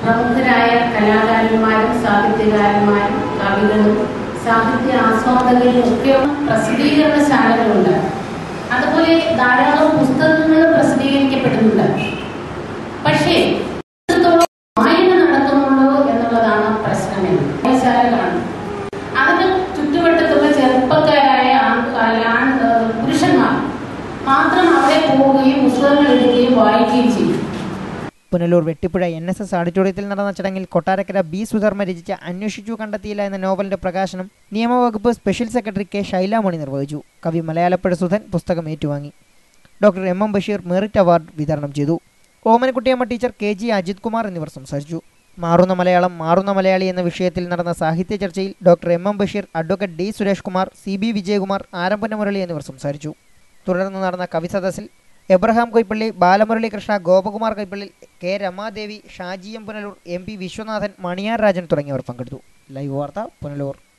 പ്രമുഖരായ കലാകാരന്മാരും സാഹിത്യകാരന്മാരും കവികളും സാഹിത്യ ആസ്വാദകരും ഒക്കെ പ്രസിദ്ധീകരണശാലകളുണ്ട് അതുപോലെ ധാരാളം പുസ്തകങ്ങൾ പ്രസിദ്ധീകരിക്കപ്പെടുന്നുണ്ട് പക്ഷേ എത്രത്തോളം വായന നടക്കുന്നുണ്ടോ എന്നുള്ളതാണ് പ്രശ്നമെന്ന് വായനശാലകളാണ് അതിന് ചുറ്റുവട്ടത്തുള്ള ചെറുപ്പക്കാരായ ആൺ ആൺ പുരുഷന്മാർ മാത്രം അവിടെ പോവുകയും പുസ്തകങ്ങൾ എടുക്കുകയും വായിക്കുകയും ചെയ്യും Punalur Vettippuzha N S S ഓഡിറ്റോറിയത്തിൽ നടന്ന ചടങ്ങിൽ കൊട്ടാരക്കര ബി സുധർമ്മ രചിച്ച അന്വേഷിച്ചു കണ്ടെത്തിയില്ല എന്ന നോവലിന്റെ പ്രകാശനം നിയമവകുപ്പ് സ്പെഷ്യൽ സെക്രട്ടറി കെ ശൈലാമണി നിർവഹിച്ചു കവി മലയാളപ്പുഴ സുധൻ പുസ്തകം ഏറ്റുവാങ്ങി doctor M M Basheer merit award വിതരണം ചെയ്തു Omanakkuttiyamma teacher K G Ajith Kumar എന്നിവർ സംസാരിച്ചു മാറുന്ന മലയാളം മാറുന്ന മലയാളി എന്ന വിഷയത്തിൽ നടന്ന സാഹിത്യ ചർച്ചയിൽ doctor M M Basheer advocate D Suresh Kumar C B Vijayakumar ആരംഭന മുരളി എന്നിവർ സംസാരിച്ചു തുടർന്ന് നടന്ന കവി സദസ്സിൽ Abraham Kaippally Balamurali Krishna Gopakumar Kaippally K Ramadevi Shaji M Punalur M P Viswanathan Maniyar Rajan തുടങ്ങിയവർ പങ്കെടുത്തു ലൈവ് വാർത്ത പുനലൂർ